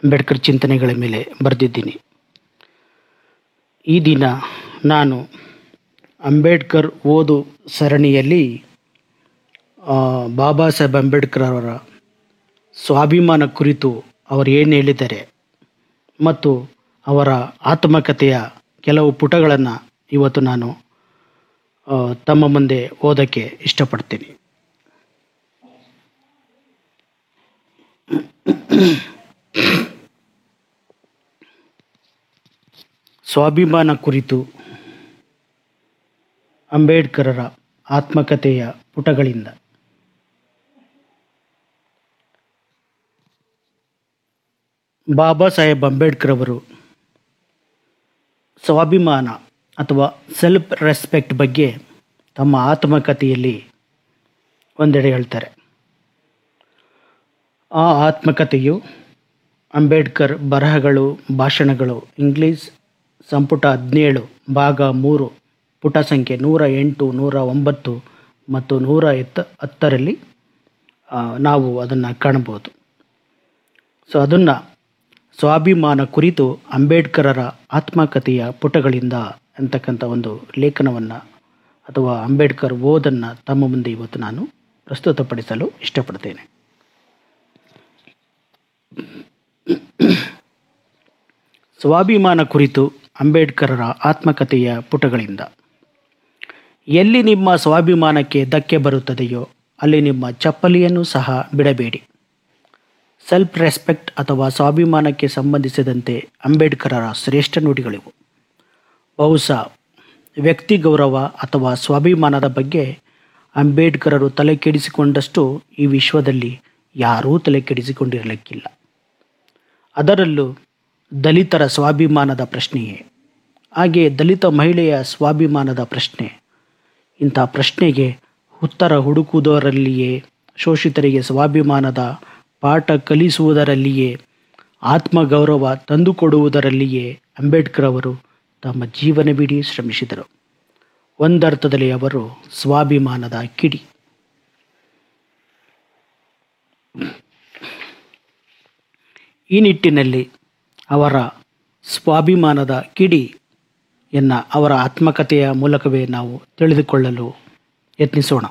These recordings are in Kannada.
ಅಂಬೇಡ್ಕರ್ ಚಿಂತನೆಗಳ ಮೇಲೆ ಬರೆದಿದ್ದೀನಿ ಈ ದಿನ ನಾನು ಅಂಬೇಡ್ಕರ್ ಓದು ಸರಣಿಯಲ್ಲಿ ಆ, ಬಾಬಾ ಸಾಹೇಬ್ ಅಂಬೇಡ್ಕರ್ ಅವರ ಸ್ವಾಭಿಮಾನ ಕುರಿತು ಅವರು ಏನು ಹೇಳಿದ್ದಾರೆ ಮತ್ತು ಅವರ ಆತ್ಮಕಥೆಯ ಕೆಲವು ಪುಟಗಳನ್ನು ಇವತ್ತು ನಾನು ಆ, ತಮ್ಮ ಮುಂದೆ ಓದೋಕ್ಕೆ ಇಷ್ಟಪಡ್ತೀನಿ ಸ್ವಾಭಿಮಾನ ಕುರಿತು ಅಂಬೇಡ್ಕರರ ಆತ್ಮಕಥೆಯ ಪುಟಗಳಿಂದ ಬಾಬಾ ಸಾಹೇಬ್ ಅಂಬೇಡ್ಕರ್ ಅವರು ಸ್ವಾಭಿಮಾನ ಅಥವಾ ಸೆಲ್ಫ್ ರೆಸ್ಪೆಕ್ಟ್ ಬಗ್ಗೆ ತಮ್ಮ ಆತ್ಮಕಥೆಯಲ್ಲಿ ಒಂದೆಡೆ ಹೇಳ್ತಾರೆ ಆ ಆತ್ಮಕಥೆಯು ಅಂಬೇಡ್ಕರ್ ಬರಹಗಳು ಭಾಷಣಗಳು ಇಂಗ್ಲೀಷ್ ಸಂಪುಟ ಹದಿನೇಳು ಭಾಗ ಮೂರು ಪುಟ ಸಂಖ್ಯೆ ನೂರ ಎಂಟು ನೂರ ಒಂಬತ್ತು ಮತ್ತು ನೂರ ಎತ್ತ ಹತ್ತರಲ್ಲಿ ಆ, ನಾವು ಅದನ್ನು ಕಾಣಬಹುದು ಸೊ ಅದನ್ನು ಸ್ವಾಭಿಮಾನ ಕುರಿತು ಅಂಬೇಡ್ಕರರ ಆತ್ಮಕಥೆಯ ಪುಟಗಳಿಂದ ಅಂತಕ್ಕಂಥ ಒಂದು ಲೇಖನವನ್ನು ಅಥವಾ ಅಂಬೇಡ್ಕರ್ ಓದನ್ನು ತಮ್ಮ ಮುಂದೆ ಇವತ್ತು ನಾನು ಪ್ರಸ್ತುತಪಡಿಸಲು ಇಷ್ಟಪಡ್ತೇನೆ ಸ್ವಾಭಿಮಾನ ಕುರಿತು ಅಂಬೇಡ್ಕರರ ಆತ್ಮಕಥೆಯ ಪುಟಗಳಿಂದ ಎಲ್ಲಿ ನಿಮ್ಮ ಸ್ವಾಭಿಮಾನಕ್ಕೆ ಧಕ್ಕೆ ಬರುತ್ತದೆಯೋ ಅಲ್ಲಿ ನಿಮ್ಮ ಚಪ್ಪಲಿಯನ್ನು ಸಹ ಬಿಡಬೇಡಿ ಸೆಲ್ಫ್ ರೆಸ್ಪೆಕ್ಟ್ ಅಥವಾ ಸ್ವಾಭಿಮಾನಕ್ಕೆ ಸಂಬಂಧಿಸಿದಂತೆ ಅಂಬೇಡ್ಕರರ ಶ್ರೇಷ್ಠ ನುಡಿಗಳಿವು ಬಹುಶಃ ವ್ಯಕ್ತಿ ಗೌರವ ಅಥವಾ ಸ್ವಾಭಿಮಾನದ ಬಗ್ಗೆ ಅಂಬೇಡ್ಕರರು ತಲೆ ಕೆಡಿಸಿಕೊಂಡಷ್ಟು ಈ ವಿಶ್ವದಲ್ಲಿ ಯಾರೂ ತಲೆ ಕೆಡಿಸಿಕೊಂಡಿರಲಿಕ್ಕಿಲ್ಲ ಅದರಲ್ಲೂ ದಲಿತರ ಸ್ವಾಭಿಮಾನದ ಪ್ರಶ್ನೆಯೇ ಹಾಗೆ ದಲಿತ ಮಹಿಳೆಯ ಸ್ವಾಭಿಮಾನದ ಪ್ರಶ್ನೆ ಇಂಥ ಪ್ರಶ್ನೆಗೆ ಉತ್ತರ ಹುಡುಕುವುದರಲ್ಲಿಯೇ ಶೋಷಿತರಿಗೆ ಸ್ವಾಭಿಮಾನದ ಪಾಠ ಕಲಿಸುವುದರಲ್ಲಿಯೇ ಆತ್ಮಗೌರವ ತಂದುಕೊಡುವುದರಲ್ಲಿಯೇ ಅಂಬೇಡ್ಕರ್ ಅವರು ತಮ್ಮ ಜೀವನವಿಡೀ ಶ್ರಮಿಸಿದರು ಒಂದರ್ಥದಲ್ಲಿ ಅವರು ಸ್ವಾಭಿಮಾನದ ಕಿಡಿ ಈ ನಿಟ್ಟಿನಲ್ಲಿ ಅವರ ಸ್ವಾಭಿಮಾನದ ಕಿಡಿ ಎನ್ನ ಅವರ ಆತ್ಮಕಥೆಯ ಮೂಲಕವೇ ನಾವು ತಿಳಿದುಕೊಳ್ಳಲು ಯತ್ನಿಸೋಣ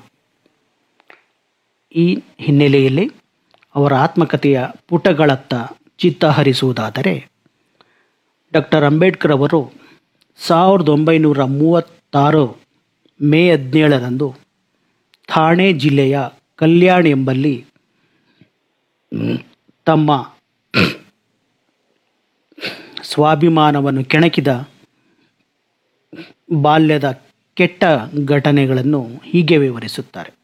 ಈ ಹಿನ್ನೆಲೆಯಲ್ಲಿ ಅವರ ಆತ್ಮಕಥೆಯ ಪುಟಗಳತ್ತ ಚಿತ್ತ ಹರಿಸುವುದಾದರೆ ಡಾಕ್ಟರ್ ಅಂಬೇಡ್ಕರ್ ಅವರು ಸಾವಿರದ ಒಂಬೈನೂರ ಮೂವತ್ತಾರು ಮೇ ಹದಿನೇಳರಂದು ಥಾಣೆ ಜಿಲ್ಲೆಯ ಕಲ್ಯಾಣ್ ಎಂಬಲ್ಲಿ ತಮ್ಮ ಸ್ವಾಭಿಮಾನವನ್ನು ಕೆಣಕಿದ ಬಾಲ್ಯದ ಕೆಟ್ಟ ಘಟನೆಗಳನ್ನು ಹೀಗೆ ವಿವರಿಸುತ್ತಾರೆ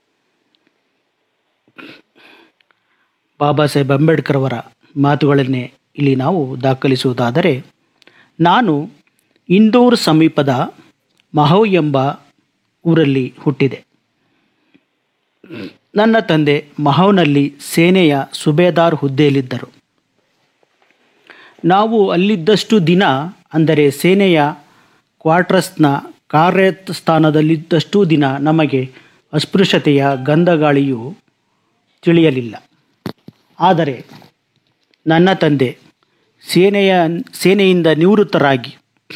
ಬಾಬಾ ಸಾಹೇಬ್ ಅಂಬೇಡ್ಕರ್ ಅವರ ಮಾತುಗಳನ್ನೇ ಇಲ್ಲಿ ನಾವು ದಾಖಲಿಸುವುದಾದರೆ ನಾನು ಇಂದೋರ್ ಸಮೀಪದ ಮಹೌ ಎಂಬ ಊರಲ್ಲಿ ಹುಟ್ಟಿದೆ ನನ್ನ ತಂದೆ ಮಹೌನಲ್ಲಿ ಸೇನೆಯ ಸುಬೇದಾರ್ ಹುದ್ದೆಯಲ್ಲಿದ್ದರು ನಾವು ಅಲ್ಲಿದ್ದಷ್ಟು ದಿನ ಅಂದರೆ ಸೇನೆಯ ಕ್ವಾರ್ಟರ್ಸ್ನ ಕಾರ್ಯಸ್ಥಾನದಲ್ಲಿದ್ದಷ್ಟು ದಿನ ನಮಗೆ ಅಸ್ಪೃಶ್ಯತೆಯ ಗಂಧಗಾಳಿಯು ತಿಳಿಯಲಿಲ್ಲ ಆದರೆ ನನ್ನ ತಂದೆ ಸೇನೆಯ ಸೇನೆಯಿಂದ ನಿವೃತ್ತರಾಗಿ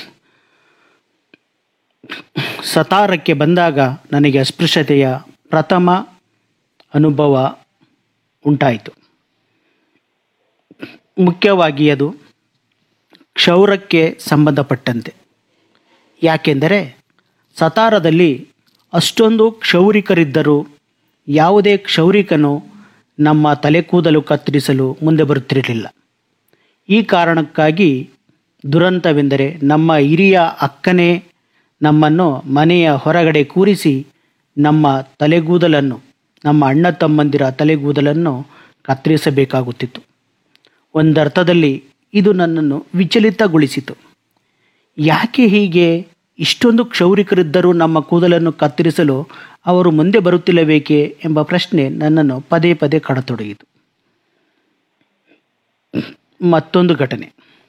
ಸತಾರಕ್ಕೆ ಬಂದಾಗ ನನಗೆ ಅಸ್ಪೃಶ್ಯತೆಯ ಪ್ರಥಮ ಅನುಭವ ಉಂಟಾಯಿತು ಮುಖ್ಯವಾಗಿ ಅದು ಕ್ಷೌರಕ್ಕೆ ಸಂಬಂಧಪಟ್ಟಂತೆ ಯಾಕೆಂದರೆ ಸತಾರದಲ್ಲಿ ಅಷ್ಟೊಂದು ಕ್ಷೌರಿಕರಿದ್ದರೂ ಯಾವುದೇ ಕ್ಷೌರಿಕನು ನಮ್ಮ ತಲೆ ಕೂದಲು ಕತ್ತರಿಸಲು ಮುಂದೆ ಬರುತ್ತಿರಲಿಲ್ಲ ಈ ಕಾರಣಕ್ಕಾಗಿ ದುರಂತವೆಂದರೆ ನಮ್ಮ ಹಿರಿಯ ಅಕ್ಕನೇ ನಮ್ಮನ್ನು ಮನೆಯ ಹೊರಗಡೆ ಕೂರಿಸಿ ನಮ್ಮ ತಲೆಗೂದಲನ್ನು ನಮ್ಮ ಅಣ್ಣ ತಮ್ಮಂದಿರ ತಲೆಗೂದಲನ್ನು ಕತ್ತರಿಸಬೇಕಾಗುತ್ತಿತ್ತು ಒಂದರ್ಥದಲ್ಲಿ ಇದು ನನ್ನನ್ನು ವಿಚಲಿತಗೊಳಿಸಿತು ಯಾಕೆ ಹೀಗೆ ಇಷ್ಟೊಂದು ಕ್ಷೌರಿಕರಿದ್ದರೂ ನಮ್ಮ ಕೂದಲನ್ನು ಕತ್ತರಿಸಲು ಅವರು ಮುಂದೆ ಬರುತ್ತಿಲ್ಲಬೇಕೆ ಎಂಬ ಪ್ರಶ್ನೆ ನನ್ನನ್ನು ಪದೇ ಪದೇ ಕಾಡತೊಡಗಿತು ಮತ್ತೊಂದು ಘಟನೆ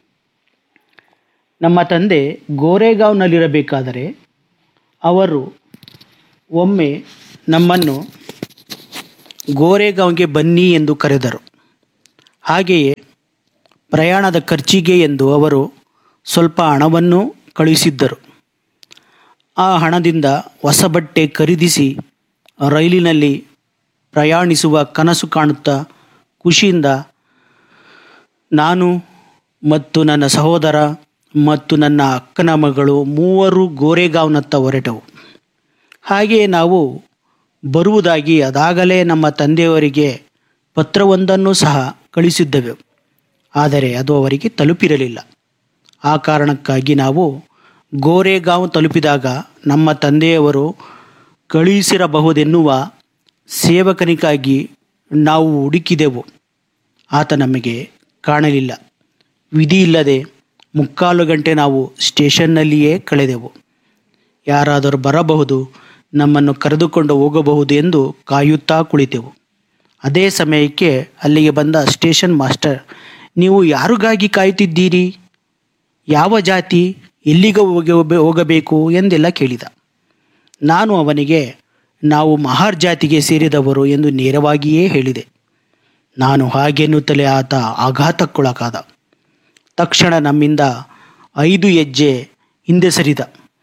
ನಮ್ಮ ತಂದೆ ಗೋರೆಗಾಂವ್ನಲ್ಲಿರಬೇಕಾದರೆ ಅವರು ಒಮ್ಮೆ ನಮ್ಮನ್ನು ಗೋರೆಗಾಂವ್ಗೆ ಬನ್ನಿ ಎಂದು ಕರೆದರು ಹಾಗೆಯೇ ಪ್ರಯಾಣದ ಖರ್ಚಿಗೆ ಎಂದು ಅವರು ಸ್ವಲ್ಪ ಹಣವನ್ನು ಕಳುಹಿಸಿದ್ದರು ಆ ಹಣದಿಂದ ಹೊಸ ಬಟ್ಟೆ ಖರೀದಿಸಿ ರೈಲಿನಲ್ಲಿ ಪ್ರಯಾಣಿಸುವ ಕನಸು ಕಾಣುತ್ತಾ ಖುಷಿಯಿಂದ ನಾನು ಮತ್ತು ನನ್ನ ಸಹೋದರ ಮತ್ತು ನನ್ನ ಅಕ್ಕನ ಮಗಳು ಮೂವರು ಗೋರೆಗಾವ್ನತ್ತ ಹೊರಟವು ಹಾಗೆಯೇ ನಾವು ಬರುವುದಾಗಿ ಅದಾಗಲೇ ನಮ್ಮ ತಂದೆಯವರಿಗೆ ಪತ್ರವೊಂದನ್ನು ಸಹ ಕಳಿಸಿದ್ದೆವು ಆದರೆ ಅದು ಅವರಿಗೆ ತಲುಪಿರಲಿಲ್ಲ ಆ ಕಾರಣಕ್ಕಾಗಿ ನಾವು ಗೋರೆಗಾಂವ್ ತಲುಪಿದಾಗ ನಮ್ಮ ತಂದೆಯವರು ಕಳುಹಿಸಿರಬಹುದೆನ್ನುವ ಸೇವಕನಿಗಾಗಿ ನಾವು ಹುಡುಕಿದೆವು ಆತ ನಮಗೆ ಕಾಣಲಿಲ್ಲ ವಿಧಿ ಇಲ್ಲದೆ ಮುಕ್ಕಾಲು ಗಂಟೆ ನಾವು ಸ್ಟೇಷನ್ನಲ್ಲಿಯೇ ಕಳೆದೆವು ಯಾರಾದರೂ ಬರಬಹುದು ನಮ್ಮನ್ನು ಕರೆದುಕೊಂಡು ಹೋಗಬಹುದು ಎಂದು ಕಾಯುತ್ತಾ ಕುಳಿತೆವು ಅದೇ ಸಮಯಕ್ಕೆ ಅಲ್ಲಿಗೆ ಬಂದ ಸ್ಟೇಷನ್ ಮಾಸ್ಟರ್ ನೀವು ಯಾರಿಗಾಗಿ ಕಾಯುತ್ತಿದ್ದೀರಿ ಯಾವ ಜಾತಿ ಎಲ್ಲಿಗೆ ಹೋಗಿ ಹೋಗಬೇಕು ಎಂದೆಲ್ಲ ಕೇಳಿದ ನಾನು ಅವನಿಗೆ ನಾವು ಮಹಾರ್ ಜಾತಿಗೆ ಸೇರಿದವರು ಎಂದು ನೇರವಾಗಿಯೇ ಹೇಳಿದೆ ನಾನು ಹಾಗೆನ್ನುತ್ತಲೇ ಆತ ಆಘಾತಕ್ಕೊಳಗಾದ ತಕ್ಷಣ ನಮ್ಮಿಂದ ಐದು ಹೆಜ್ಜೆ ಹಿಂದೆ ಸರಿದ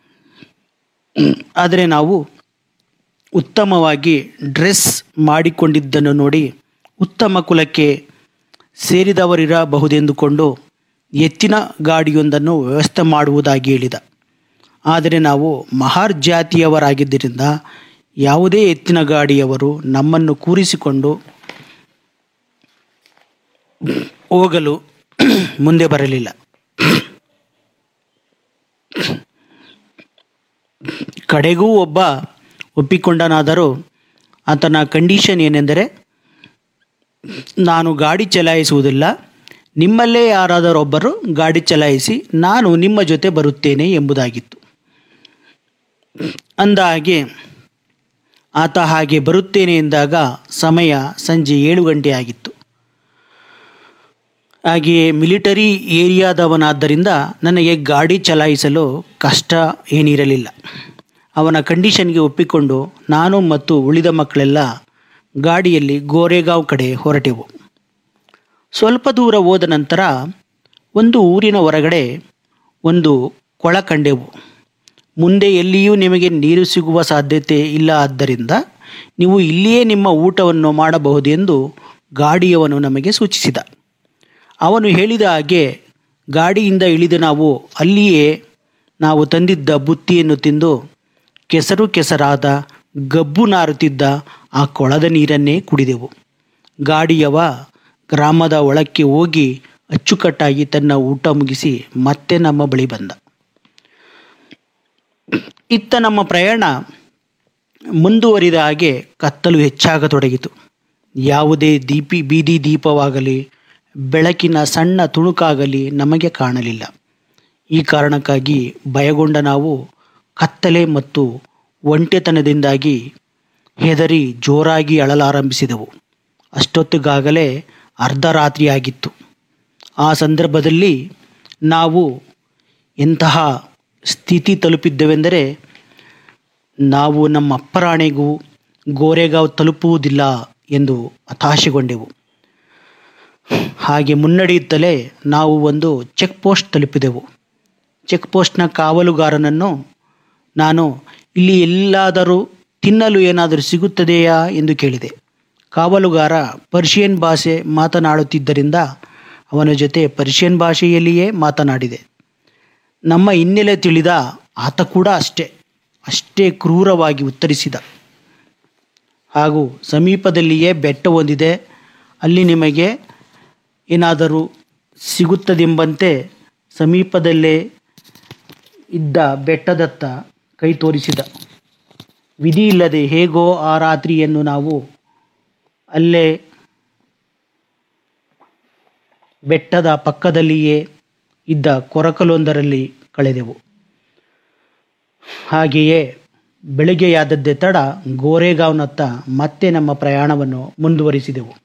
ಆದರೆ ನಾವು ಉತ್ತಮವಾಗಿ ಡ್ರೆಸ್ ಮಾಡಿಕೊಂಡಿದ್ದನ್ನು ನೋಡಿ ಉತ್ತಮ ಕುಲಕ್ಕೆ ಸೇರಿದವರಿರಬಹುದೆಂದುಕೊಂಡು ಎತ್ತಿನ ಗಾಡಿಯೊಂದನ್ನು ವ್ಯವಸ್ಥೆ ಮಾಡುವುದಾಗಿ ಹೇಳಿದ ಆದರೆ ನಾವು ಮಹಾರ್ ಜಾತಿಯವರಾಗಿದ್ದರಿಂದ ಯಾವುದೇ ಎತ್ತಿನ ಗಾಡಿಯವರು ನಮ್ಮನ್ನು ಕೂರಿಸಿಕೊಂಡು ಹೋಗಲು ಮುಂದೆ ಬರಲಿಲ್ಲ ಕಡೆಗೂ ಒಬ್ಬ ಒಪ್ಪಿಕೊಂಡನಾದರೂ ಆತನ ಕಂಡೀಷನ್ ಏನೆಂದರೆ ನಾನು ಗಾಡಿ ಚಲಾಯಿಸುವುದಿಲ್ಲ ನಿಮ್ಮಲ್ಲೇ ಯಾರಾದರೊಬ್ಬರು ಗಾಡಿ ಚಲಾಯಿಸಿ ನಾನು ನಿಮ್ಮ ಜೊತೆ ಬರುತ್ತೇನೆ ಎಂಬುದಾಗಿತ್ತು ಅಂದ ಹಾಗೆ ಆತ ಹಾಗೆ ಬರುತ್ತೇನೆ ಎಂದಾಗ ಸಮಯ ಸಂಜೆ ಏಳು ಗಂಟೆ ಆಗಿತ್ತು ಹಾಗೆಯೇ ಮಿಲಿಟರಿ ಏರಿಯಾದವನಾದ್ದರಿಂದ ನನಗೆ ಗಾಡಿ ಚಲಾಯಿಸಲು ಕಷ್ಟ ಏನಿರಲಿಲ್ಲ ಅವನ ಕಂಡೀಷನ್ಗೆ ಒಪ್ಪಿಕೊಂಡು ನಾನು ಮತ್ತು ಉಳಿದ ಮಕ್ಕಳೆಲ್ಲ ಗಾಡಿಯಲ್ಲಿ ಗೋರೆಗಾಂವ್ ಕಡೆ ಹೊರಟೆವು ಸ್ವಲ್ಪ ದೂರ ಹೋದ ನಂತರ ಒಂದು ಊರಿನ ಹೊರಗಡೆ ಒಂದು ಕೊಳ ಕಂಡೆವು ಮುಂದೆ ಎಲ್ಲಿಯೂ ನಿಮಗೆ ನೀರು ಸಿಗುವ ಸಾಧ್ಯತೆ ಇಲ್ಲ ಆದ್ದರಿಂದ ನೀವು ಇಲ್ಲಿಯೇ ನಿಮ್ಮ ಊಟವನ್ನು ಮಾಡಬಹುದೆಂದು ಗಾಡಿಯವನು ನಮಗೆ ಸೂಚಿಸಿದ ಅವನು ಹೇಳಿದ ಹಾಗೆ ಗಾಡಿಯಿಂದ ಇಳಿದ ನಾವು ಅಲ್ಲಿಯೇ ನಾವು ತಂದಿದ್ದ ಬುತ್ತಿಯನ್ನು ತಿಂದು ಕೆಸರು ಕೆಸರಾದ ಗಬ್ಬು ನಾರುತ್ತಿದ್ದ ಆ ಕೊಳದ ನೀರನ್ನೇ ಕುಡಿದೆವು ಗಾಡಿಯವ ಗ್ರಾಮದ ಒಳಕ್ಕೆ ಹೋಗಿ ಅಚ್ಚುಕಟ್ಟಾಗಿ ತನ್ನ ಊಟ ಮುಗಿಸಿ ಮತ್ತೆ ನಮ್ಮ ಬಳಿ ಬಂದ ಇತ್ತ ನಮ್ಮ ಪ್ರಯಾಣ ಮುಂದುವರಿದ ಹಾಗೆ ಕತ್ತಲು ಹೆಚ್ಚಾಗತೊಡಗಿತು ಯಾವುದೇ ದೀಪಿ ಬೀದಿ ದೀಪವಾಗಲಿ ಬೆಳಕಿನ ಸಣ್ಣ ತುಣುಕಾಗಲಿ ನಮಗೆ ಕಾಣಲಿಲ್ಲ ಈ ಕಾರಣಕ್ಕಾಗಿ ಭಯಗೊಂಡ ನಾವು ಕತ್ತಲೆ ಮತ್ತು ಒಂಟೆತನದಿಂದಾಗಿ ಹೆದರಿ ಜೋರಾಗಿ ಅಳಲಾರಂಭಿಸಿದೆವು ಅಷ್ಟೊತ್ತಿಗಾಗಲೇ ಅರ್ಧರಾತ್ರಿಯಾಗಿತ್ತು ಆ ಸಂದರ್ಭದಲ್ಲಿ ನಾವು ಎಂತಹ ಸ್ಥಿತಿ ತಲುಪಿದ್ದೆವೆಂದರೆ ನಾವು ನಮ್ಮ ಅಪ್ಪರಾಣೆಗೂ ಗೋರೆಗಾಂವ್ ತಲುಪುವುದಿಲ್ಲ ಎಂದು ಹತಾಶೆಗೊಂಡೆವು ಹಾಗೆ ಮುನ್ನಡೆಯುತ್ತಲೇ ನಾವು ಒಂದು ಚೆಕ್ ಪೋಸ್ಟ್ ತಲುಪಿದೆವು ಚೆಕ್ ಪೋಸ್ಟ್ನ ಕಾವಲುಗಾರನನ್ನು ನಾನು ಇಲ್ಲಿ ಎಲ್ಲಾದರೂ ತಿನ್ನಲು ಏನಾದರೂ ಸಿಗುತ್ತದೆಯಾ ಎಂದು ಕೇಳಿದೆ ಕಾವಲುಗಾರ ಪರ್ಷಿಯನ್ ಭಾಷೆ ಮಾತನಾಡುತ್ತಿದ್ದರಿಂದ ಅವನ ಜೊತೆ ಪರ್ಷಿಯನ್ ಭಾಷೆಯಲ್ಲಿಯೇ ಮಾತನಾಡಿದೆ ನಮ್ಮ ಹಿನ್ನೆಲೆ ತಿಳಿದ ಆತ ಕೂಡ ಅಷ್ಟೇ ಅಷ್ಟೇ ಕ್ರೂರವಾಗಿ ಉತ್ತರಿಸಿದ ಹಾಗೂ ಸಮೀಪದಲ್ಲಿಯೇ ಬೆಟ್ಟ ಹೊಂದಿದೆ ಅಲ್ಲಿ ನಿಮಗೆ ಏನಾದರೂ ಸಿಗುತ್ತದೆಂಬಂತೆ ಸಮೀಪದಲ್ಲೇ ಇದ್ದ ಬೆಟ್ಟದತ್ತ ಕೈ ತೋರಿಸಿದ ವಿಧಿ ಇಲ್ಲದೆ ಹೇಗೋ ಆ ರಾತ್ರಿಯನ್ನು ನಾವು ಅಲ್ಲೇ ಬೆಟ್ಟದ ಪಕ್ಕದಲ್ಲಿಯೇ ಇದ್ದ ಕೊರಕಲೊಂದರಲ್ಲಿ ಕಳೆದೆವು ಹಾಗೆಯೇ ಬೆಳಿಗ್ಗೆಯಾದದ್ದೇ ತಡ ಗೋರೆಗಾಂವ್ನತ್ತ ಮತ್ತೆ ನಮ್ಮ ಪ್ರಯಾಣವನ್ನು ಮುಂದುವರಿಸಿದೆವು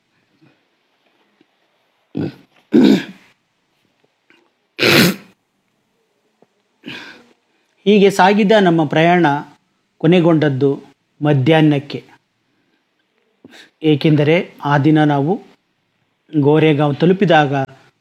ಹೀಗೆ ಸಾಗಿದ ನಮ್ಮ ಪ್ರಯಾಣ ಕೊನೆಗೊಂಡದ್ದು ಮಧ್ಯಾಹ್ನಕ್ಕೆ ಏಕೆಂದರೆ ಆ ದಿನ ನಾವು ಗೋರೆಗಾಂವ್ ತಲುಪಿದಾಗ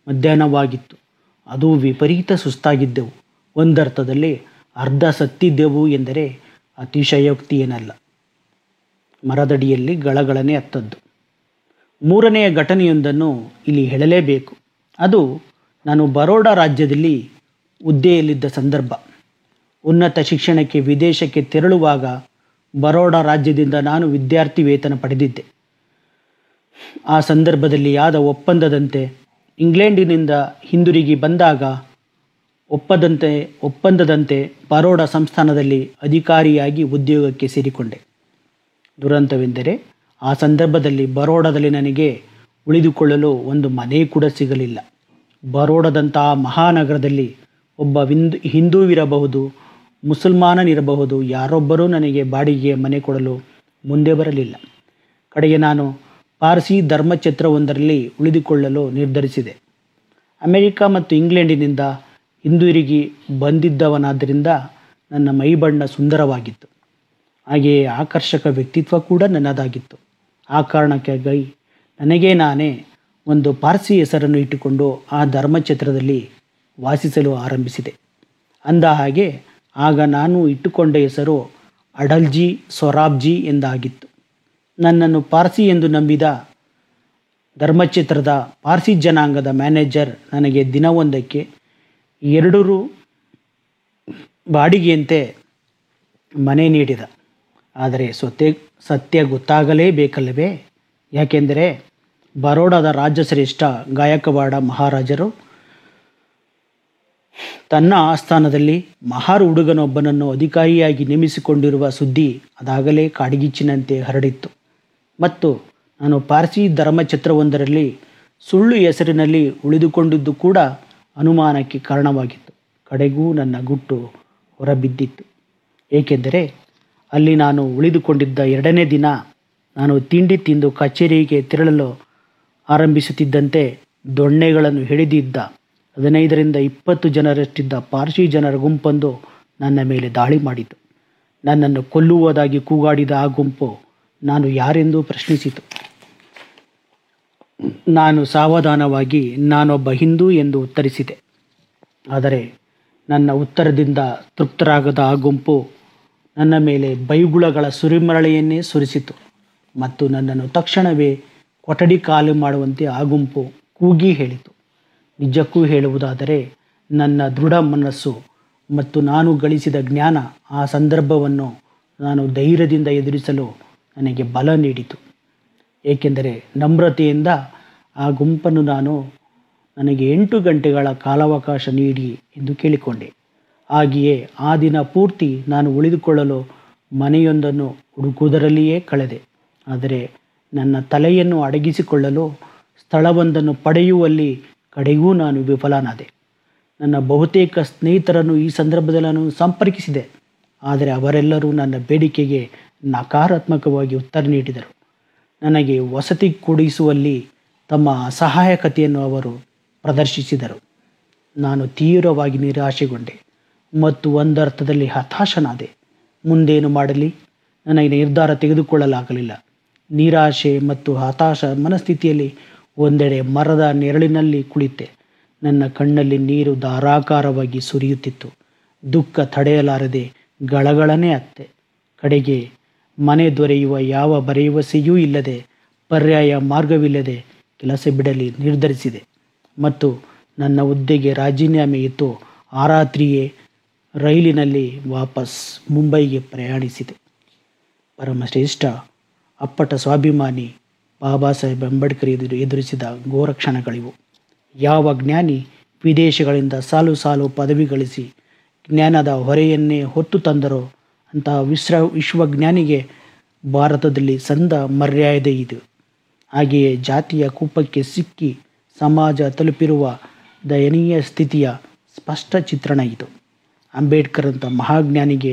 ಮಧ್ಯಾಹ್ನವಾಗಿತ್ತು ಅದು ವಿಪರೀತ ಸುಸ್ತಾಗಿದ್ದೆವು ಒಂದರ್ಥದಲ್ಲಿ ಅರ್ಧ ಸತ್ತಿದ್ದೆವು ಎಂದರೆ ಅತಿಶಯೋಕ್ತಿ ಏನಲ್ಲ ಮರದಡಿಯಲ್ಲಿ ಗಳಗಳನೆ ಅತ್ತದ್ದು ಮೂರನೆಯ ಘಟನೆಯೊಂದನ್ನು ಇಲ್ಲಿ ಹೇಳಲೇಬೇಕು ಅದು ನಾನು ಬರೋಡಾ ರಾಜ್ಯದಲ್ಲಿ ಹುದ್ದೆಯಲ್ಲಿದ್ದ ಸಂದರ್ಭ ಉನ್ನತ ಶಿಕ್ಷಣಕ್ಕೆ ವಿದೇಶಕ್ಕೆ ತೆರಳುವಾಗ ಬರೋಡಾ ರಾಜ್ಯದಿಂದ ನಾನು ವಿದ್ಯಾರ್ಥಿ ವೇತನ ಪಡೆದಿದ್ದೆ ಆ ಸಂದರ್ಭದಲ್ಲಿ ಆದ ಒಪ್ಪಂದದಂತೆ ಇಂಗ್ಲೆಂಡಿನಿಂದ ಹಿಂದಿರುಗಿ ಬಂದಾಗ ಒಪ್ಪದಂತೆ ಒಪ್ಪಂದದಂತೆ ಬರೋಡಾ ಸಂಸ್ಥಾನದಲ್ಲಿ ಅಧಿಕಾರಿಯಾಗಿ ಉದ್ಯೋಗಕ್ಕೆ ಸೇರಿಕೊಂಡೆ ದುರಂತವೆಂದರೆ ಆ ಸಂದರ್ಭದಲ್ಲಿ ಬರೋಡಾದಲ್ಲಿ ನನಗೆ ಉಳಿದುಕೊಳ್ಳಲು ಒಂದು ಮನೆ ಕೂಡ ಸಿಗಲಿಲ್ಲ ಬರೋಡಾದಂತಹ ಮಹಾನಗರದಲ್ಲಿ ಒಬ್ಬ ವಿಂದು ಹಿಂದೂವಿರಬಹುದು ಮುಸಲ್ಮಾನನಿರಬಹುದು ಯಾರೊಬ್ಬರೂ ನನಗೆ ಬಾಡಿಗೆಗೆ ಮನೆ ಕೊಡಲು ಮುಂದೆ ಬರಲಿಲ್ಲ ಕಡೆಗೆ ನಾನು ಪಾರ್ಸಿ ಧರ್ಮಛತ್ರವೊಂದರಲ್ಲಿ ಉಳಿದುಕೊಳ್ಳಲು ನಿರ್ಧರಿಸಿದೆ ಅಮೆರಿಕ ಮತ್ತು ಇಂಗ್ಲೆಂಡಿನಿಂದ ಹಿಂದಿರುಗಿ ಬಂದಿದ್ದವನಾದ್ದರಿಂದ ನನ್ನ ಮೈಬಣ್ಣ ಸುಂದರವಾಗಿತ್ತು ಹಾಗೆಯೇ ಆಕರ್ಷಕ ವ್ಯಕ್ತಿತ್ವ ಕೂಡ ನನ್ನದಾಗಿತ್ತು ಆ ಕಾರಣಕ್ಕಾಗಿ ನನಗೇ ನಾನೇ ಒಂದು ಪಾರ್ಸಿ ಹೆಸರನ್ನು ಇಟ್ಟುಕೊಂಡು ಆ ಧರ್ಮಛತ್ರದಲ್ಲಿ ವಾಸಿಸಲು ಆರಂಭಿಸಿದೆ ಅಂದ ಹಾಗೆ ಆಗ ನಾನು ಇಟ್ಟುಕೊಂಡ ಹೆಸರು ಅಡಲ್ಜಿ ಸೊರಾಬ್ಜಿ ಎಂದಾಗಿತ್ತು ನನ್ನನ್ನು ಪಾರ್ಸಿ ಎಂದು ನಂಬಿದ ಧರ್ಮಚಿತ್ರದ ಪಾರ್ಸಿ ಜನಾಂಗದ ಮ್ಯಾನೇಜರ್ ನನಗೆ ದಿನವೊಂದಕ್ಕೆ ಎರಡು ರು ಬಾಡಿಗೆಯಂತೆ ಮನೆ ನೀಡಿದ ಆದರೆ ಸೊತ್ತೆ ಸತ್ಯ ಗೊತ್ತಾಗಲೇಬೇಕಲ್ಲವೇ ಯಾಕೆಂದರೆ ಬರೋಡಾದ ರಾಜಶ್ರೇಷ್ಠ ಗಾಯಕವಾಡ ಮಹಾರಾಜರು ತನ್ನ ಆಸ್ಥಾನದಲ್ಲಿ ಮಹಾರ್ ಹುಡುಗನೊಬ್ಬನನ್ನು ಅಧಿಕಾರಿಯಾಗಿ ನೇಮಿಸಿಕೊಂಡಿರುವ ಸುದ್ದಿ ಅದಾಗಲೇ ಕಾಡಿಗಿಚ್ಚಿನಂತೆ ಹರಡಿತ್ತು ಮತ್ತು ನಾನು ಪಾರ್ಸಿ ಧರ್ಮಛತ್ರವೊಂದರಲ್ಲಿ ಸುಳ್ಳು ಹೆಸರಿನಲ್ಲಿ ಉಳಿದುಕೊಂಡಿದ್ದು ಕೂಡ ಅನುಮಾನಕ್ಕೆ ಕಾರಣವಾಗಿತ್ತು ಕಡೆಗೂ ನನ್ನ ಗುಟ್ಟು ಹೊರಬಿದ್ದಿತ್ತು ಏಕೆಂದರೆ ಅಲ್ಲಿ ನಾನು ಉಳಿದುಕೊಂಡಿದ್ದ ಎರಡನೇ ದಿನ ನಾನು ತಿಂಡಿ ತಿಂದು ಕಚೇರಿಗೆ ತೆರಳಲು ಆರಂಭಿಸುತ್ತಿದ್ದಂತೆ ದೊಣ್ಣೆಗಳನ್ನು ಹಿಡಿದಿದ್ದ ಹದಿನೈದರಿಂದ ಇಪ್ಪತ್ತು ಜನರಷ್ಟಿದ್ದ ಪಾರ್ಸಿ ಜನರ ಗುಂಪೊಂದು ನನ್ನ ಮೇಲೆ ದಾಳಿ ಮಾಡಿತು ನನ್ನನ್ನು ಕೊಲ್ಲುವುದಾಗಿ ಕೂಗಾಡಿದ ಆ ಗುಂಪು ನಾನು ಯಾರೆಂದು ಪ್ರಶ್ನಿಸಿತು ನಾನು ಸಾವಧಾನವಾಗಿ ನಾನೊಬ್ಬ ಹಿಂದೂ ಎಂದು ಉತ್ತರಿಸಿದೆ ಆದರೆ ನನ್ನ ಉತ್ತರದಿಂದ ತೃಪ್ತರಾಗದ ಆ ಗುಂಪು ನನ್ನ ಮೇಲೆ ಬೈಗುಳಗಳ ಸುರಿಮರಳೆಯನ್ನೇ ಸುರಿಸಿತು ಮತ್ತು ನನ್ನನ್ನು ತಕ್ಷಣವೇ ಕೊಠಡಿ ಖಾಲಿ ಮಾಡುವಂತೆ ಆ ಗುಂಪು ಕೂಗಿ ಹೇಳಿತು ನಿಜಕ್ಕೂ ಹೇಳುವುದಾದರೆ ನನ್ನ ದೃಢ ಮನಸ್ಸು ಮತ್ತು ನಾನು ಗಳಿಸಿದ ಜ್ಞಾನ ಆ ಸಂದರ್ಭವನ್ನು ನಾನು ಧೈರ್ಯದಿಂದ ಎದುರಿಸಲು ನನಗೆ ಬಲ ನೀಡಿತು ಏಕೆಂದರೆ ನಮ್ರತೆಯಿಂದ ಆ ಗುಂಪನ್ನು ನಾನು ನನಗೆ ಎಂಟು ಗಂಟೆಗಳ ಕಾಲಾವಕಾಶ ನೀಡಿ ಎಂದು ಕೇಳಿಕೊಂಡೆ ಹಾಗೆಯೇ ಆ ದಿನ ಪೂರ್ತಿ ನಾನು ಉಳಿದುಕೊಳ್ಳಲು ಮನೆಯೊಂದನ್ನು ಹುಡುಕುವುದರಲ್ಲಿಯೇ ಕಳೆದೆ ಆದರೆ ನನ್ನ ತಲೆಯನ್ನು ಅಡಗಿಸಿಕೊಳ್ಳಲು ಸ್ಥಳವೊಂದನ್ನು ಪಡೆಯುವಲ್ಲಿ ಕಡೆಗೂ ನಾನು ವಿಫಲನಾದೆ ನನ್ನ ಬಹುತೇಕ ಸ್ನೇಹಿತರನ್ನು ಈ ಸಂದರ್ಭದಲ್ಲಿ ನಾನು ಸಂಪರ್ಕಿಸಿದೆ ಆದರೆ ಅವರೆಲ್ಲರೂ ನನ್ನ ಬೇಡಿಕೆಗೆ ನಕಾರಾತ್ಮಕವಾಗಿ ಉತ್ತರ ನೀಡಿದರು ನನಗೆ ವಸತಿ ಕೊಡಿಸುವಲ್ಲಿ ತಮ್ಮ ಅಸಹಾಯಕತೆಯನ್ನು ಅವರು ಪ್ರದರ್ಶಿಸಿದರು ನಾನು ತೀವ್ರವಾಗಿ ನಿರಾಶೆಗೊಂಡೆ ಮತ್ತು ಒಂದರ್ಥದಲ್ಲಿ ಹತಾಶನಾದೆ ಮುಂದೇನು ಮಾಡಲಿ ನನಗೆ ನಿರ್ಧಾರ ತೆಗೆದುಕೊಳ್ಳಲಾಗಲಿಲ್ಲ ನಿರಾಶೆ ಮತ್ತು ಹತಾಶ ಮನಸ್ಥಿತಿಯಲ್ಲಿ ಒಂದೆಡೆ ಮರದ ನೆರಳಿನಲ್ಲಿ ಕುಳಿತೆ ನನ್ನ ಕಣ್ಣಲ್ಲಿ ನೀರು ಧಾರಾಕಾರವಾಗಿ ಸುರಿಯುತ್ತಿತ್ತು ದುಃಖ ತಡೆಯಲಾರದೆ ಗಳಗಳನೆ ಅತ್ತೆ ಕಡೆಗೆ ಮನೆ ದೊರೆಯುವ ಯಾವ ಭರವಸೆಯೂ ಇಲ್ಲದೆ ಪರ್ಯಾಯ ಮಾರ್ಗವಿಲ್ಲದೆ ಕೆಲಸ ಬಿಡಲಿ ನಿರ್ಧರಿಸಿದೆ ಮತ್ತು ನನ್ನ ಹುದ್ದೆಗೆ ರಾಜೀನಾಮೆ ಇತ್ತು ಆ ರಾತ್ರಿಯೇ ರೈಲಿನಲ್ಲಿ ವಾಪಸ್ ಮುಂಬೈಗೆ ಪ್ರಯಾಣಿಸಿದೆ ಪರಮಶ್ರೇಷ್ಠ ಅಪ್ಪಟ ಸ್ವಾಭಿಮಾನಿ ಬಾಬಾ ಸಾಹೇಬ್ ಅಂಬೇಡ್ಕರ್ ಎದುರು ಎದುರಿಸಿದ ಘೋರ ಕ್ಷಣಗಳಿವು ಯಾವ ಜ್ಞಾನಿ ವಿದೇಶಗಳಿಂದ ಸಾಲು ಸಾಲು ಪದವಿ ಗಳಿಸಿ ಜ್ಞಾನದ ಹೊರೆಯನ್ನೇ ಹೊತ್ತು ತಂದರೋ ಅಂತಹ ವಿಶ್ರ ವಿಶ್ವಜ್ಞಾನಿಗೆ ಭಾರತದಲ್ಲಿ ಸಂದ ಮರ್ಯಾದೆ ಇದು ಹಾಗೆಯೇ ಜಾತಿಯ ಕೂಪಕ್ಕೆ ಸಿಕ್ಕಿ ಸಮಾಜ ತಲುಪಿರುವ ದಯನೀಯ ಸ್ಥಿತಿಯ ಸ್ಪಷ್ಟ ಚಿತ್ರಣ ಇದು ಅಂಬೇಡ್ಕರ್ ಅಂತ ಮಹಾಜ್ಞಾನಿಗೆ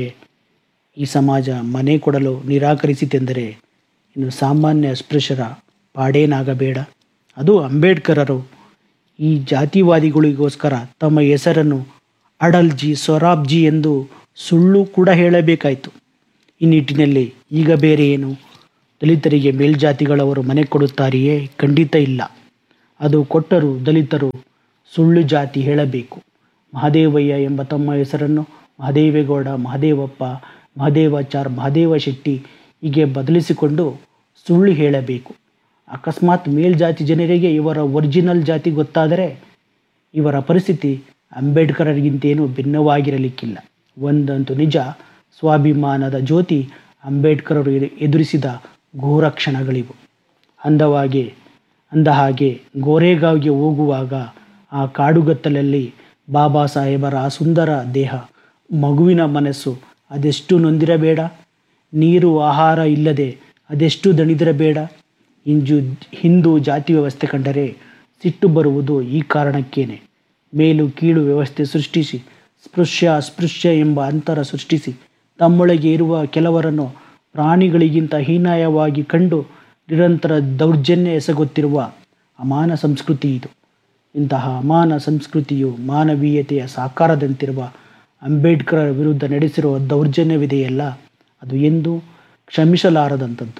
ಈ ಸಮಾಜ ಮನೆ ಕೊಡಲು ನಿರಾಕರಿಸಿತೆಂದರೆ ಇನ್ನು ಸಾಮಾನ್ಯ ಅಸ್ಪೃಶ್ಯರ ಪಾಡೇನಾಗಬೇಡ ಅದು ಅಂಬೇಡ್ಕರರು ಈ ಜಾತಿವಾದಿಗಳಿಗೋಸ್ಕರ ತಮ್ಮ ಹೆಸರನ್ನು ಅಡಲ್ಜಿ ಸೊರಾಬ್ಜಿ ಎಂದು ಸುಳ್ಳು ಕೂಡ ಹೇಳಬೇಕಾಯಿತು ಈ ನಿಟ್ಟಿನಲ್ಲಿ ಈಗ ಬೇರೆ ಏನು ದಲಿತರಿಗೆ ಮೇಲ್ಜಾತಿಗಳವರು ಮನೆ ಕೊಡುತ್ತಾರೆಯೇ ಖಂಡಿತ ಇಲ್ಲ ಅದು ಕೊಟ್ಟರು ದಲಿತರು ಸುಳ್ಳು ಜಾತಿ ಹೇಳಬೇಕು ಮಹದೇವಯ್ಯ ಎಂಬ ತಮ್ಮ ಹೆಸರನ್ನು ಮಹದೇವೇಗೌಡ ಮಹದೇವಪ್ಪ ಮಹದೇವಾಚಾರ್ ಮಹದೇವ ಶೆಟ್ಟಿ ಹೀಗೆ ಬದಲಿಸಿಕೊಂಡು ಸುಳ್ಳು ಹೇಳಬೇಕು ಅಕಸ್ಮಾತ್ ಮೇಲ್ಜಾತಿ ಜನರಿಗೆ ಇವರ ಒರಿಜಿನಲ್ ಜಾತಿ ಗೊತ್ತಾದರೆ ಇವರ ಪರಿಸ್ಥಿತಿ ಅಂಬೇಡ್ಕರರಿಗಿಂತೇನೂ ಭಿನ್ನವಾಗಿರಲಿಕ್ಕಿಲ್ಲ ಒಂದಂತೂ ನಿಜ ಸ್ವಾಭಿಮಾನದ ಜ್ಯೋತಿ ಅಂಬೇಡ್ಕರರು ಎದು- ಎದುರಿಸಿದ ಘೋರ ಕ್ಷಣಗಳಿವು ಅಂದವಾಗೆ ಅಂದ ಹಾಗೆ ಗೋರೇಗಾವ್ಗೆ ಹೋಗುವಾಗ ಆ ಕಾಡುಗತ್ತಲಲ್ಲಿ ಬಾಬಾ ಸಾಹೇಬರ ಆ ಸುಂದರ ದೇಹ ಮಗುವಿನ ಮನಸ್ಸು ಅದೆಷ್ಟು ನೊಂದಿರಬೇಡ ನೀರು ಆಹಾರ ಇಲ್ಲದೆ ಅದೆಷ್ಟು ದಣಿದಿರಬೇಡ ಇಂಜು ಹಿಂದೂ ಜಾತಿ ವ್ಯವಸ್ಥೆ ಕಂಡರೆ ಸಿಟ್ಟು ಬರುವುದು ಈ ಕಾರಣಕ್ಕೇನೆ ಮೇಲು ಕೀಳು ವ್ಯವಸ್ಥೆ ಸೃಷ್ಟಿಸಿ ಸ್ಪೃಶ್ಯ ಅಸ್ಪೃಶ್ಯ ಎಂಬ ಅಂತರ ಸೃಷ್ಟಿಸಿ ತಮ್ಮೊಳಗೆ ಇರುವ ಕೆಲವರನ್ನು ಪ್ರಾಣಿಗಳಿಗಿಂತ ಹೀನಾಯವಾಗಿ ಕಂಡು ನಿರಂತರ ದೌರ್ಜನ್ಯ ಎಸಗುತ್ತಿರುವ ಅಮಾನ ಸಂಸ್ಕೃತಿ ಇದು ಇಂತಹ ಅಮಾನ ಸಂಸ್ಕೃತಿಯು ಮಾನವೀಯತೆಯ ಸಾಕಾರದಂತಿರುವ ಅಂಬೇಡ್ಕರ್ ವಿರುದ್ಧ ನಡೆಸಿರುವ ದೌರ್ಜನ್ಯವಿದೆಯಲ್ಲ ಅದು ಎಂದು ಕ್ಷಮಿಸಲಾರದಂಥದ್ದು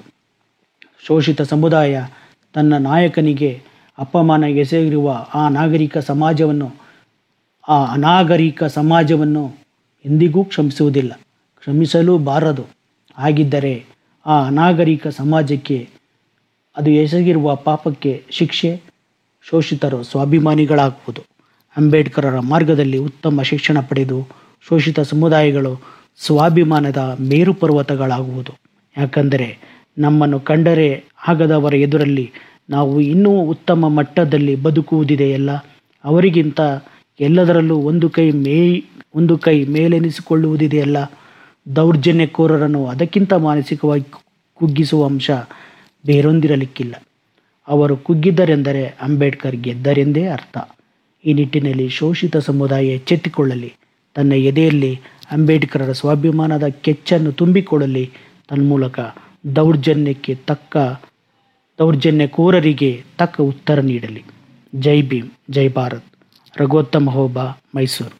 ಶೋಷಿತ ಸಮುದಾಯ ತನ್ನ ನಾಯಕನಿಗೆ ಅಪಮಾನ ಎಸಗಿರುವ ಆ ನಾಗರಿಕ ಸಮಾಜವನ್ನು ಆ ಅನಾಗರಿಕ ಸಮಾಜವನ್ನು ಎಂದಿಗೂ ಕ್ಷಮಿಸುವುದಿಲ್ಲ ಕ್ಷಮಿಸಲೂ ಬಾರದು ಹಾಗಿದ್ದರೆ ಆ ಅನಾಗರಿಕ ಸಮಾಜಕ್ಕೆ ಅದು ಎಸಗಿರುವ ಪಾಪಕ್ಕೆ ಶಿಕ್ಷೆ ಶೋಷಿತರು ಸ್ವಾಭಿಮಾನಿಗಳಾಗುವುದು ಅಂಬೇಡ್ಕರರ ಮಾರ್ಗದಲ್ಲಿ ಉತ್ತಮ ಶಿಕ್ಷಣ ಪಡೆದು ಶೋಷಿತ ಸಮುದಾಯಗಳು ಸ್ವಾಭಿಮಾನದ ಮೇರು ಪರ್ವತಗಳಾಗುವುದು ಯಾಕಂದರೆ ನಮ್ಮನ್ನು ಕಂಡರೆ ಆಗದವರ ಎದುರಲ್ಲಿ ನಾವು ಇನ್ನೂ ಉತ್ತಮ ಮಟ್ಟದಲ್ಲಿ ಬದುಕುವುದಿದೆಯಲ್ಲ ಅವರಿಗಿಂತ ಎಲ್ಲದರಲ್ಲೂ ಒಂದು ಕೈ ಮೇ ಒಂದು ಕೈ ಮೇಲೆನಿಸಿಕೊಳ್ಳುವುದಿದೆಯಲ್ಲ ದೌರ್ಜನ್ಯಕೋರರನ್ನು ಅದಕ್ಕಿಂತ ಮಾನಸಿಕವಾಗಿ ಕುಗ್ಗಿಸುವ ಅಂಶ ಬೇರೊಂದಿರಲಿಕ್ಕಿಲ್ಲ ಅವರು ಕುಗ್ಗಿದ್ದರೆಂದರೆ ಅಂಬೇಡ್ಕರ್ ಗೆದ್ದರೆಂದೇ ಅರ್ಥ ಈ ನಿಟ್ಟಿನಲ್ಲಿ ಶೋಷಿತ ಸಮುದಾಯ ಎಚ್ಚೆತ್ತುಕೊಳ್ಳಲಿ ತನ್ನ ಎದೆಯಲ್ಲಿ ಅಂಬೇಡ್ಕರರ ಸ್ವಾಭಿಮಾನದ ಕೆಚ್ಚನ್ನು ತುಂಬಿಕೊಳ್ಳಲಿ ತನ್ಮೂಲಕ ದೌರ್ಜನ್ಯಕ್ಕೆ ತಕ್ಕ ದೌರ್ಜನ್ಯಕೋರರಿಗೆ ತಕ್ಕ ಉತ್ತರ ನೀಡಲಿ ಜೈ ಭೀಮ್ ಜೈ ಭಾರತ್ ರಘೋತ್ತಮ ಹೋಬ ಮೈಸೂರು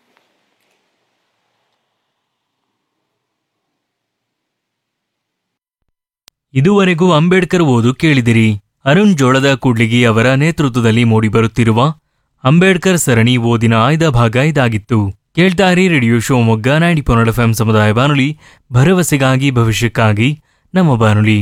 ಇದುವರೆಗೂ ಅಂಬೇಡ್ಕರ್ ಓದು ಕೇಳಿದಿರಿ ಅರುಣ್ ಜೋಳದ ಕೂಡ್ಲಿಗಿ ಅವರ ನೇತೃತ್ವದಲ್ಲಿ ಮೂಡಿಬರುತ್ತಿರುವ ಅಂಬೇಡ್ಕರ್ ಸರಣಿ ಓದಿನ ಆಯ್ದ ಭಾಗ ಇದಾಗಿತ್ತು ಕೇಳ್ತಾರಿ ರೇಡಿಯೋ ಶಿವಮೊಗ್ಗ ನೈಂಟಿ ಪೊನ್ನಡ ಎಫ್ಎಂ ಸಮುದಾಯ ಬಾನುಲಿ ಭರವಸೆಗಾಗಿ ಭವಿಷ್ಯಕ್ಕಾಗಿ ನಮ್ಮ ಬಾನುಲಿ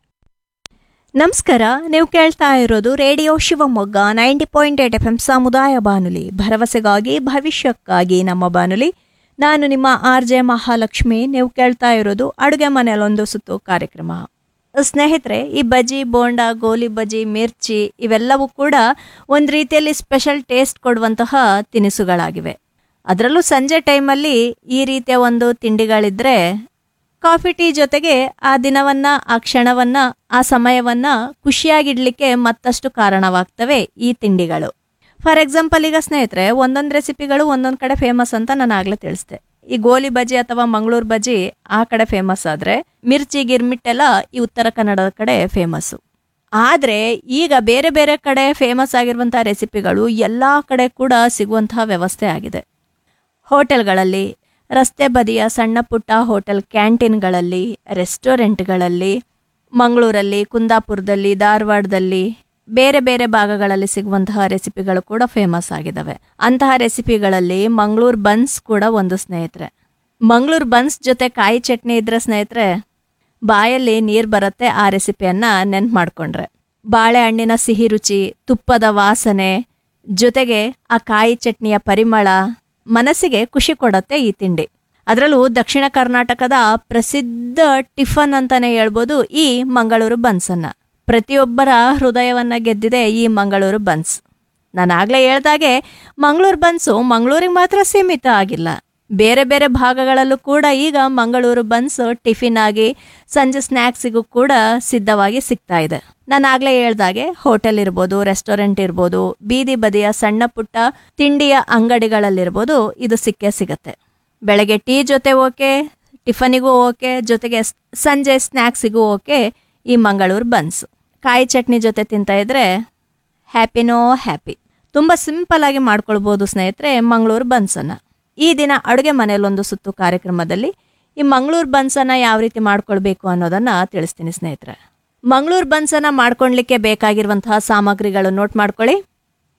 ನಮಸ್ಕಾರ ನೀವು ಕೇಳ್ತಾ ಇರೋದು radio Shivamogga ninety point eight F M ಸಮುದಾಯ ಬಾನುಲಿ ಭರವಸೆಗಾಗಿ ಭವಿಷ್ಯಕ್ಕಾಗಿ ನಮ್ಮ ಬಾನುಲಿ ನಾನು ನಿಮ್ಮ ಆರ್ ಜೆ ಮಹಾಲಕ್ಷ್ಮಿ ನೀವು ಕೇಳ್ತಾ ಇರೋದು ಅಡುಗೆ ಮನೆಯಲ್ಲೊಂದು ಸುತ್ತು ಕಾರ್ಯಕ್ರಮ ಸ್ನೇಹಿತರೆ ಈ ಬಜ್ಜಿ ಬೋಂಡ ಗೋಲಿ ಬಜ್ಜಿ ಮಿರ್ಚಿ ಇವೆಲ್ಲವೂ ಕೂಡ ಒಂದು ರೀತಿಯಲ್ಲಿ ಸ್ಪೆಷಲ್ ಟೇಸ್ಟ್ ಕೊಡುವಂತಹ ತಿನಿಸುಗಳಾಗಿವೆ ಅದರಲ್ಲೂ ಸಂಜೆ ಟೈಮಲ್ಲಿ ಈ ರೀತಿಯ ಒಂದು ತಿಂಡಿಗಳಿದ್ರೆ ಕಾಫಿ ಟೀ ಜೊತೆಗೆ ಆ ದಿನವನ್ನ ಆ ಕ್ಷಣವನ್ನ ಆ ಸಮಯವನ್ನ ಖುಷಿಯಾಗಿಡ್ಲಿಕ್ಕೆ ಮತ್ತಷ್ಟು ಕಾರಣವಾಗ್ತವೆ ಈ ತಿಂಡಿಗಳು ಫಾರ್ ಎಕ್ಸಾಂಪಲ್ ಈಗ ಸ್ನೇಹಿತರೆ ಒಂದೊಂದು ರೆಸಿಪಿಗಳು ಒಂದೊಂದು ಕಡೆ ಫೇಮಸ್ ಅಂತ ನಾನು ಆಗ್ಲೇ ತಿಳಿಸ್ದೆ ಈ ಗೋಲಿ ಬಜ್ಜಿ ಅಥವಾ ಮಂಗಳೂರು ಬಜ್ಜಿ ಆ ಕಡೆ ಫೇಮಸ್ ಆದ್ರೆ ಮಿರ್ಚಿ ಗಿರ್ಮಿಟ್ಟೆಲ್ಲ ಈ ಉತ್ತರ ಕನ್ನಡದ ಕಡೆ ಫೇಮಸ್ಸು ಆದ್ರೆ ಈಗ ಬೇರೆ ಬೇರೆ ಕಡೆ ಫೇಮಸ್ ಆಗಿರುವಂತಹ ರೆಸಿಪಿಗಳು ಎಲ್ಲಾ ಕಡೆ ಕೂಡ ಸಿಗುವಂತಹ ವ್ಯವಸ್ಥೆ ಆಗಿದೆ ಹೋಟೆಲ್ಗಳಲ್ಲಿ ರಸ್ತೆ ಬದಿಯ ಸಣ್ಣ ಪುಟ್ಟ ಹೋಟೆಲ್ ಕ್ಯಾಂಟೀನ್ಗಳಲ್ಲಿ ರೆಸ್ಟೋರೆಂಟ್ಗಳಲ್ಲಿ ಮಂಗಳೂರಲ್ಲಿ ಕುಂದಾಪುರದಲ್ಲಿ ಧಾರವಾಡದಲ್ಲಿ ಬೇರೆ ಬೇರೆ ಭಾಗಗಳಲ್ಲಿ ಸಿಗುವಂತಹ ರೆಸಿಪಿಗಳು ಕೂಡ ಫೇಮಸ್ ಆಗಿದ್ದಾವೆ ಅಂತಹ ರೆಸಿಪಿಗಳಲ್ಲಿ ಮಂಗಳೂರು ಬನ್ಸ್ ಕೂಡ ಒಂದು ಸ್ನೇಹಿತರೆ ಮಂಗಳೂರು ಬನ್ಸ್ ಜೊತೆ ಕಾಯಿ ಚಟ್ನಿ ಇದ್ರೆ ಸ್ನೇಹಿತರೆ ಬಾಯಲ್ಲಿ ನೀರು ಬರುತ್ತೆ ಆ ರೆಸಿಪಿಯನ್ನ ನೆನ್ಪು ಮಾಡ್ಕೊಂಡ್ರೆ ಬಾಳೆಹಣ್ಣಿನ ಸಿಹಿ ರುಚಿ ತುಪ್ಪದ ವಾಸನೆ ಜೊತೆಗೆ ಆ ಕಾಯಿ ಚಟ್ನಿಯ ಪರಿಮಳ ಮನಸ್ಸಿಗೆ ಖುಷಿ ಕೊಡುತ್ತೆ ಈ ತಿಂಡಿ ಅದರಲ್ಲೂ ದಕ್ಷಿಣ ಕರ್ನಾಟಕದ ಪ್ರಸಿದ್ಧ ಟಿಫನ್ ಅಂತಾನೆ ಹೇಳ್ಬೋದು ಈ ಮಂಗಳೂರು ಬನ್ಸನ್ನ ಪ್ರತಿಯೊಬ್ಬರ ಹೃದಯವನ್ನ ಗೆದ್ದಿದೆ ಈ ಮಂಗಳೂರು ಬನ್ಸ್ ನಾನು ಆಗ್ಲೇ ಹೇಳ್ದಾಗೆ ಮಂಗಳೂರು ಬನ್ಸು ಮಂಗಳೂರಿಗೆ ಮಾತ್ರ ಸೀಮಿತ ಆಗಿಲ್ಲ ಬೇರೆ ಬೇರೆ ಭಾಗಗಳಲ್ಲೂ ಕೂಡ ಈಗ ಮಂಗಳೂರು ಬನ್ಸ್ ಟಿಫಿನ್ ಆಗಿ ಸಂಜೆ ಸ್ನ್ಯಾಕ್ಸಿಗೂ ಕೂಡ ಸಿದ್ಧವಾಗಿ ಸಿಗ್ತಾ ಇದೆ ನಾನು ಆಗ್ಲೇ ಹೇಳ್ದಾಗೆ ಹೋಟೆಲ್ ಇರ್ಬೋದು ರೆಸ್ಟೋರೆಂಟ್ ಇರ್ಬೋದು ಬೀದಿ ಬದಿಯ ಸಣ್ಣ ಪುಟ್ಟ ತಿಂಡಿಯ ಅಂಗಡಿಗಳಲ್ಲಿರ್ಬೋದು ಇದು ಸಿಕ್ಕೇ ಸಿಗತ್ತೆ ಬೆಳಗ್ಗೆ ಟೀ ಜೊತೆ ಓಕೆ ಟಿಫನಿಗೂ ಓಕೆ ಜೊತೆಗೆ ಸ್- ಸಂಜೆ ಸ್ನ್ಯಾಕ್ಸಿಗೂ ಓಕೆ ಈ ಮಂಗಳೂರು ಬನ್ಸ್ ಕಾಯಿ ಚಟ್ನಿ ಜೊತೆ ತಿಂತಾ ಇದ್ರೆ ಹ್ಯಾಪಿನೋ ಹ್ಯಾಪಿ ತುಂಬ ಸಿಂಪಲ್ ಆಗಿ ಮಾಡ್ಕೊಳ್ಬೋದು ಸ್ನೇಹಿತರೆ ಮಂಗಳೂರು ಬನ್ಸನ್ನು ಈ ದಿನ ಅಡುಗೆ ಮನೆಯಲ್ಲೊಂದು ಸುತ್ತು ಕಾರ್ಯಕ್ರಮದಲ್ಲಿ ಈ ಮಂಗಳೂರು ಬನ್ಸನ್ನು ಯಾವ ರೀತಿ ಮಾಡ್ಕೊಳ್ಬೇಕು ಅನ್ನೋದನ್ನ ತಿಳಿಸ್ತೀನಿ ಸ್ನೇಹಿತರೆ ಮಂಗಳೂರು ಬನ್ಸನ್ನು ಮಾಡ್ಕೊಳ್ಲಿಕ್ಕೆ ಬೇಕಾಗಿರುವಂತಹ ಸಾಮಗ್ರಿಗಳು ನೋಟ್ ಮಾಡ್ಕೊಳ್ಳಿ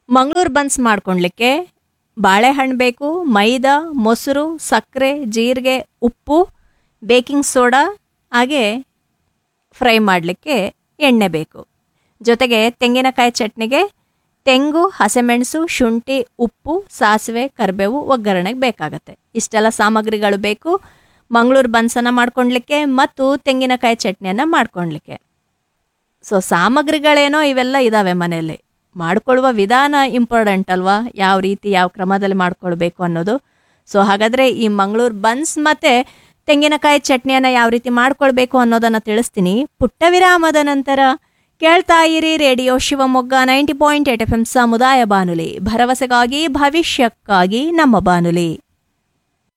ಮಂಗಳೂರು ಬನ್ಸ್ ಮಾಡ್ಕೊಳ್ಲಿಕ್ಕೆ ಬಾಳೆಹಣ್ಣು ಬೇಕು ಮೈದಾ ಮೊಸರು ಸಕ್ಕರೆ ಜೀರಿಗೆ ಉಪ್ಪು ಬೇಕಿಂಗ್ ಸೋಡಾ ಹಾಗೆ ಫ್ರೈ ಮಾಡಲಿಕ್ಕೆ ಎಣ್ಣೆ ಬೇಕು ಜೊತೆಗೆ ತೆಂಗಿನಕಾಯಿ ಚಟ್ನಿಗೆ ತೆಂಗು ಹಸಿಮೆಣಸು ಶುಂಠಿ ಉಪ್ಪು ಸಾಸಿವೆ ಕರಿಬೇವು ಒಗ್ಗರಣೆಗೆ ಬೇಕಾಗತ್ತೆ ಇಷ್ಟೆಲ್ಲ ಸಾಮಗ್ರಿಗಳು ಬೇಕು ಮಂಗಳೂರು ಬನ್ಸನ್ನು ಮಾಡ್ಕೊಳ್ಲಿಕ್ಕೆ ಮತ್ತು ತೆಂಗಿನಕಾಯಿ ಚಟ್ನಿಯನ್ನು ಮಾಡ್ಕೊಳ್ಲಿಕ್ಕೆ ಸೊ ಸಾಮಗ್ರಿಗಳೇನೋ ಇವೆಲ್ಲ ಇದ್ದಾವೆ ಮನೆಯಲ್ಲಿ ಮಾಡ್ಕೊಳ್ಳುವ ವಿಧಾನ ಇಂಪಾರ್ಟೆಂಟ್ ಅಲ್ವಾ ಯಾವ ರೀತಿ ಯಾವ ಕ್ರಮದಲ್ಲಿ ಮಾಡ್ಕೊಳ್ಬೇಕು ಅನ್ನೋದು ಸೊ ಹಾಗಾದರೆ ಈ ಮಂಗಳೂರು ಬನ್ಸ್ ಮತ್ತು ತೆಂಗಿನಕಾಯಿ ಚಟ್ನಿಯನ್ನು ಯಾವ ರೀತಿ ಮಾಡ್ಕೊಳ್ಬೇಕು ಅನ್ನೋದನ್ನು ತಿಳಿಸ್ತೀನಿ ಪುಟ್ಟ ವಿರಾಮದ ನಂತರ ಕೇಳ್ತಾ ಇರಿ radio Shivamogga ninety point eight F M ಸಮುದಾಯ ಬಾನುಲಿ ಭರವಸೆಗಾಗಿ ಭವಿಷ್ಯಕ್ಕಾಗಿ ನಮ್ಮ ಬಾನುಲಿ